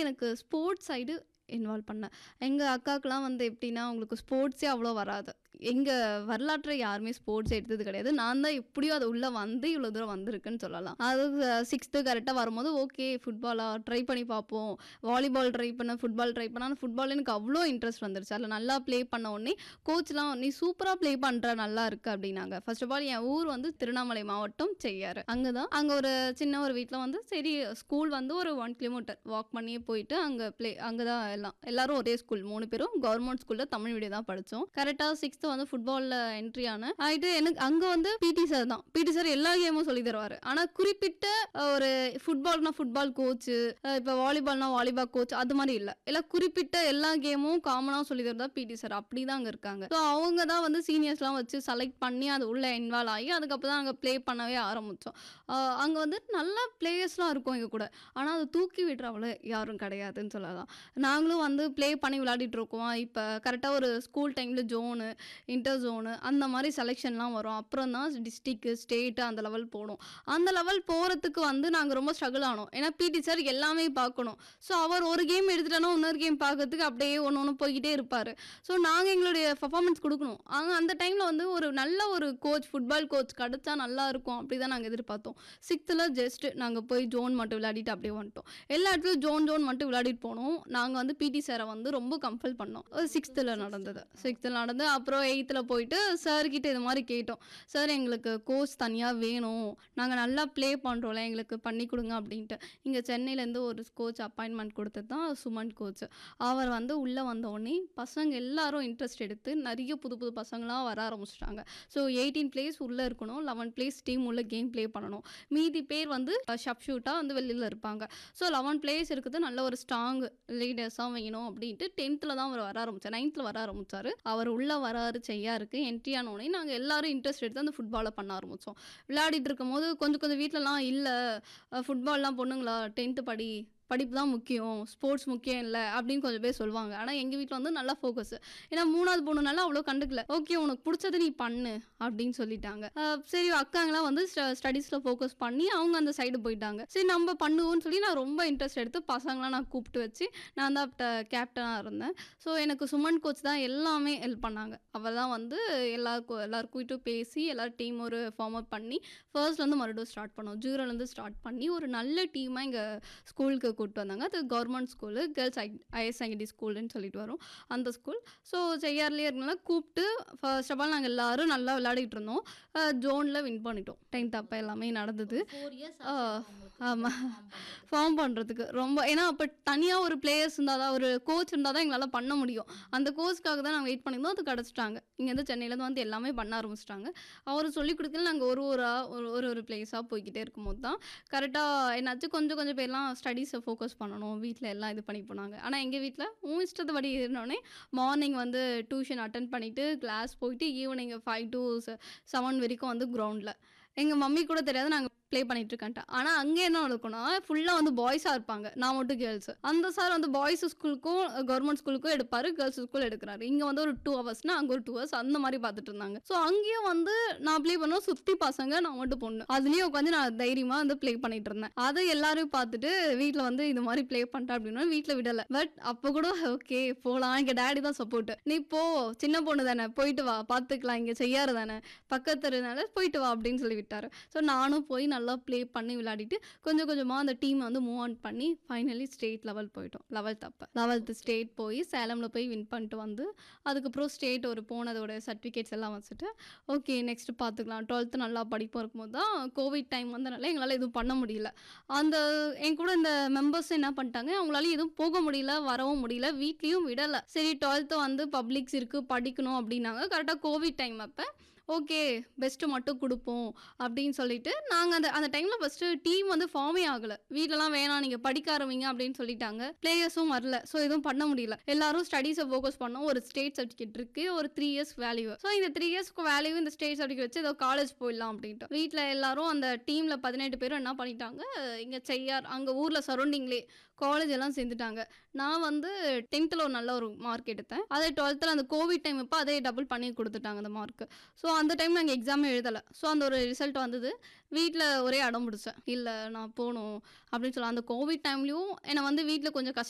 எனக்கு sports side involve பண்ணேன். எங்க அக்காக்குலாம் வந்து எப்படின்னா, அவங்களுக்கு ஸ்போர்ட்ஸே அவ்வளோ வராது. எங்க வரலாற்றுல யாருமே ஸ்போர்ட்ஸ் எடுத்தது கிடையாது. நான் தான் எப்படியோ அது உள்ள வந்து இவ்வளோ தூரம் வந்திருக்குன்னு சொல்லலாம். அது 6த்து கரெக்ட்டா வரும்போது, ஓகே ஃபுட்பாலா ட்ரை பண்ணி பார்ப்போம். வாலிபால் ட்ரை பண்ணேன், ஃபுட்பால் ட்ரை பண்ணேன். ஆனா ஃபுட்பால்ல எனக்கு அவ்வளோ இன்ட்ரெஸ்ட் வந்துருச்சு. அதில நல்லா ப்ளே பண்ண உடனே கோச்லாம் "நீ சூப்பரா ப்ளே பண்ற, நல்லா இருக்கு" அப்படின்னாங்க. ஃபர்ஸ்ட் ஆஃப் ஆல் என் ஊர் வந்து திருவண்ணாமலை மாவட்டம் செய்யாறு. அங்க தான் அங்க ஒரு சின்ன ஒரு வீட்ல வந்து சரி ஸ்கூல் வந்து ஒரு 1 கிலோமீட்டர் வாக் பண்ணியே போயிட்டு அங்க ப்ளே அங்க தான் எல்லாம். எல்லாரும் ஒரே ஸ்கூல் 3 பேரும் கவர்மெண்ட் ஸ்கூல்ல தமிழ் மீடியம் தான் படிச்சோம். கரெக்ட்டா 6த்து வந்து ஃபுட்பால்ல என்ட்ரி ஆனேன். ஆயிட்டு எனக்கு அங்க வந்து பிடி சார் தான். பிடி சார் எல்லா கேமும் சொல்லி தருவாரு. ஆனா குறிப்பிட்ட ஒரு ஃபுட்பால்னா ஃபுட்பால் கோச்சு, இப்ப வாலிபால்னா வாலிபால் கோச் அது மாரி இல்ல. எல்லாம் குறிப்பிட்ட எல்லா கேமும் காமனா சொல்லி தருதா பிடி சார். அப்படி தான் அங்க இருக்காங்க. ஸோ அவங்க தான் வந்து சீனியர்ஸ்லாம் வச்சு செலக்ட் பண்ணி அது உள்ள இன்வால்வ் ஆகி அதுக்கப்புறம் தான் அங்க ப்ளே பண்ணவே ஆரம்பிச்சோம். அ அங்க வந்து நல்ல பிளேயர்ஸ்லாம் இருக்கும் எங்க கூட. ஆனா அத தூக்கி விடுற அவ்வளோ யாரும் கிடையாதுன்னு சொல்லலாம். நாங்களும் வந்து ப்ளே பண்ணி விளையாடிட்டு இருக்கோம். இப்ப கரெக்ட்டா ஒரு ஸ்கூல் டைம்ல ஜோனு, இன்டர் ஜோனு அந்த மாரி செலக்ஷன்லாம் வரும். அப்புறம் தான் டிஸ்ட்ரிக்ட், ஸ்டேட் அந்த லெவல் போணும். அந்த லெவல் போறதுக்கு வந்து நாங்க ரொம்ப ஸ்ட்ரகிள் ஆனோம். ஏன்னா பிடி சார் எல்லாமே பார்க்கணும். ஸோ அவர் ஒரு கேம் எடுத்துட்டாருன்னா இன்னொரு கேம் பார்க்கறதுக்கு அப்படியே ஒண்ணு ஒண்ணு போய்க்கிட்டே இருப்பாரு. ஸோ நாங்க எங்களுடைய பெர்ஃபார்மன்ஸ் குடுக்கணும். ஆனா அந்த டைம்ல வந்து ஒரு நல்ல ஒரு கோச் ஃபுட்பால் கோச் கிடைச்சா நல்லா இருக்கும் அப்படி தான் நாங்க எதிர்பார்த்தோம். 6த்துல ஜஸ்ட் நாங்க போய் ஜோன் மட்டும் விளையாடிட்டு அப்படியே வந்துட்டோம். எல்லா இடத்துலயும் ஜோன் ஜோன் மட்டும் விளையாடிட்டு போனோம். நாங்க வந்து பிடி சார வந்து ரொம்ப கம்பல் பண்ணோம். அது 6த்துல நடந்தது. 6த்துல நடந்து அப்புறம் 8த்துல போயிட்டு சார் கிட்ட இது மாரி கேட்டோம். சார் எங்களுக்கு கோச் தனியா வேணும். நாங்க நல்லா ப்ளே பண்றோம்ல எங்களுக்கு பண்ணி குடுங்க அப்படின்ட்டு. இங்க சென்னையிலேருந்து ஒரு கோச் அப்பாயின்ட்மென்ட் குடுத்தது தான் சுமன் கோச். அவர் வந்து உள்ள வந்த உடனே பசங்க எல்லாரும் இன்ட்ரெஸ்ட் எடுத்து நெறைய புது புது பசங்களா வர ஆரம்பிச்சுட்டாங்க. ஸோ 18 பிளேயர்ஸ் உள்ள இருக்கணும். 11 பிளேயர்ஸ் டீம் உள்ள கேம் ப்ளே பண்ணணும். மீதி பேர் வந்து சப்ஸ்டியூட்டா வந்து வெளில இருப்பாங்க. ஸோ 11 பிளேயர்ஸ் இருக்குது நல்ல ஒரு ஸ்ட்ராங் லீடர்ஸா வேணும் அப்படின்ட்டு 10த்துல தான் அவர் வர ஆரம்பிச்சார். 9த்துல வர ஆரம்பிச்சாரு. அவர் உள்ள வராரு செய்யாருக்கு. என்ட்ரி ஆன உடனே நாங்க எல்லாரும் இன்ட்ரெஸ்ட் எடுத்து அந்த ஃபுட்பால பண்ண ஆரம்பிச்சோம். விளையாடிட்டு இருக்கும்போது கொஞ்சம் கொஞ்சம் வீட்லலாம் இல்ல ஃபுட்பால்லாம் பொண்ணுங்களா 10த் படி. படிப்பு தான் முக்கியம். ஸ்போர்ட்ஸ் முக்கியம் இல்ல அப்படின்னு கொஞ்சம் பேர் சொல்லுவாங்க. ஆனா எங்க வீட்ல வந்து நல்லா ஃபோக்கஸ். ஏன்னா 3வது பொண்ணுனால அவ்வளோ கண்டுக்கல. ஓகே உனக்கு புடிச்சத நீ பண்ணு அப்படின்னு சொல்லிட்டாங்க. அ சரி அக்காங்கலாம் வந்து ஸ்ட ஸ்டடீஸ்ல ஃபோக்கஸ் பண்ணி அவங்க அந்த சைடு போயிட்டாங்க. சரி நம்ம பண்ணுவோம்னு சொல்லி நான் ரொம்ப இன்ட்ரெஸ்ட் எடுத்து பசங்கலாம் நான் கூப்பிட்டு வச்சு நான் தான் ட கேப்டனா இருந்தேன். ஸோ எனக்கு சுமன் கோச் தான் எல்லாமே ஹெல்ப் பண்ணாங்க. அவ தான் வந்து எல்லாருக்கும் எல்லார்கிட்டயும் பேசி எல்லாரும் டீம் ஒரு ஃபார்ம் அப் பண்ணி ஃபர்ஸ்ட்லேருந்து மறுபடியும் ஸ்டார்ட் பண்ணோம். ஜீரோலேருந்து ஸ்டார்ட் பண்ணி ஒரு நல்ல டீமா எங்க ஸ்கூலுக்கு கூட்டு வந்தாங்க. அது government school girls high higher secondary ஸ்கூல்ன்னு சொல்லிட்டு வரும். அந்த ஸ்கூல். ஸோ செய்யாறுலயே இருக்கனால கூப்பிட்டு ஃபர்ஸ்ட் ஆஃப் ஆல் நாங்க எல்லாரும் நல்லா விளையாடிட்டு இருந்தோம். அ ஜோன்ல வின் பண்ணிட்டோம். 10த் அப்ப எல்லாமே நடந்தது. 4 இயர்ஸ் ஆ ஆச்சு உங்களுக்கு ஆமா. ஃபார்ம் பண்றதுக்கு. ஃபார்ம் பண்றதுக்கு ரொம்ப ஏன்னா அப்ப தனியா ஒரு பிளேயர்ஸ் இருந்தா தான் ஒரு கோச் இருந்தா தான் எங்களால பண்ண முடியும். அந்த கோச்க்காக தான் நாங்க வெயிட் பண்ணியிருந்தோம். அது கிடைச்சிட்டாங்க. இங்கேருந்து சென்னையிலேருந்து வந்து எல்லாமே பண்ண ஆரம்பிச்சுட்டாங்க. அவரு சொல்லிக் குடுக்கல நாங்க ஒரு ஊரா ஒரு ஒரு ஒரு பிளேஸா போய்க்கிட்டே இருக்கும்போது தான் கரெக்ட்டா என்னாச்சு கொஞ்சம் கொஞ்சம் பேர்லாம் ஸ்டடீஸ ஃபோக்கஸ் பண்ணணும். வீட்ல எல்லாம் இது பண்ணி போனாங்க. ஆனா எங்க வீட்ல உன் இஷ்டத்துபடி இருந்தோனே மார்னிங் வந்து டியூஷன் அட்டெண்ட் பண்ணிட்டு கிளாஸ் போயிட்டு ஈவினிங் 5 டூ 7 வரைக்கும் வந்து கிரவுண்ட்ல. எங்க மம்மி கூட தெரியாது நாங்க ப்ளே பண்ணிட்டு இருக்கேன்ட்டு. ஆனா அங்க என்ன நடக்கும்னா ஃபுல்லா வந்து பாய்ஸா இருப்பாங்க. நான் மட்டும் கேர்ள்ஸ். அந்த சார் வந்து பாய்ஸ் ஸ்கூலுக்கும் கவர்மெண்ட் ஸ்கூலுக்கும் எடுப்பாரு. கேர்ள்ஸ் ஸ்கூல் எடுக்குறாரு. இங்க வந்து ஒரு 2 ஹவர்ஸ்னா அங்க ஒரு 2 ஹவர்ஸ் அந்த மாரி பார்த்துட்டு இருந்தாங்க. ஸோ அங்கேயும் வந்து நான் ப்ளே பண்ணுவேன். சுத்தி பசங்க நான் மட்டும் பொண்ணு. அதுலயும் உட்காந்து நான் தைரியமா வந்து ப்ளே பண்ணிட்டு இருந்தேன். அத எல்லாரும் பார்த்துட்டு வீட்ல வந்து இது மாரி ப்ளே பண்றேன் அப்படின்னா வீட்ல விடல. பட் அப்ப கூட ஓகே போலாம். எங்க டாடி தான் சப்போர்ட். நீ போ சின்ன பொண்ணு தானே போயிட்டு வா பார்த்துக்கலாம். இங்க செய்யாறு தானே பக்கத்து தெருனால போயிட்டு வா அப்படின்னு சொல்லி விட்டாரு. ஸோ நானும் போய் நல்லா ப்ளே பண்ணி விளையாடிட்டு கொஞ்சம் கொஞ்சமா அந்த டீம் வந்து மூவ் ஆன் பண்ணி ஃபைனலி ஸ்டேட் லெவல் போயிட்டோம். 11த் அப்ப. 11த் ஸ்டேட் போய் சேலம்ல போய் வின் பண்ணிட்டு வந்து அதுக்கப்புறம் ஸ்டேட் ஒரு போனதோட சர்டிஃபிகேட்ஸ் எல்லாம் வச்சுட்டு ஓகே நெக்ஸ்ட் பார்த்துக்கலாம். 12த் நல்லா படிப்பும் இருக்கும்போது தான் கோவிட் டைம் வந்தனால எங்களால எதுவும் பண்ண முடியல. அந்த என் கூட இந்த மெம்பர்ஸ் என்ன பண்ணிட்டாங்க அவங்களால எதுவும் போக முடியல, வரவும் முடியல. வீட்லயும் விடல. சரி 12த் வந்து பப்ளிக்ஸ் இருக்கு படிக்கணும் அப்படின்னாங்க. கரெக்ட்டா கோவிட் டைம் அப்ப ஓகே பெஸ்ட் மட்டும் குடுப்போம் அப்படின்னு சொல்லிட்டு நாங்க அந்த அந்த டைம்ல ஃபர்ஸ்ட் டீம் வந்து ஃபார்மே ஆகல. வீட்லலாம் வேணாம் நீங்க படிக்க ஆரம்பிங்க அப்படின்னு சொல்லிட்டாங்க. பிளேயர்ஸும் வரல. ஸோ எதுவும் பண்ண முடியல. எல்லாரும் ஸ்டடீஸ ஃபோக்கஸ் பண்ணோம். ஒரு ஸ்டேட் சர்டிஃபிகேட் இருக்கு. ஒரு 3 இயர்ஸ் வேல்யூ. ஸோ இந்த 3 இயர்ஸ்க்கு வேல்யூ இந்த ஸ்டேட் சர்டிஃபிகேட் வச்சு ஏதோ காலேஜ் போயிடலாம் அப்படின்ட்டு. வீட்ல எல்லாரும் அந்த டீம்ல 18 பேரும் என்ன பண்ணிட்டாங்க இங்க செய்யார் அங்க ஊர்ல சரௌண்டிங்லயே காலேஜ் எல்லாம் சேர்ந்துட்டாங்க. நான் வந்து 10த்ல ஒரு நல்ல ஒரு மார்க் எடுத்தேன். அதே 12த்ல அந்த கோவிட் டைம் அப்ப அதே டபுள் பண்ணி குடுத்துட்டாங்க அந்த மார்க். ஸோ அந்த டைம் நாங்க எக்ஸாமே எழுதல. ஸோ அந்த ஒரு ரிசல்ட் வந்தது. வீட்ல ஒரே அடம் பிடிச்சேன். இல்ல நான் போணும் அப்படின்னு சொல்லி அந்த கோவிட் டைம்லயும் என்ன வந்து வீட்ல கொஞ்சம் கஷ்ட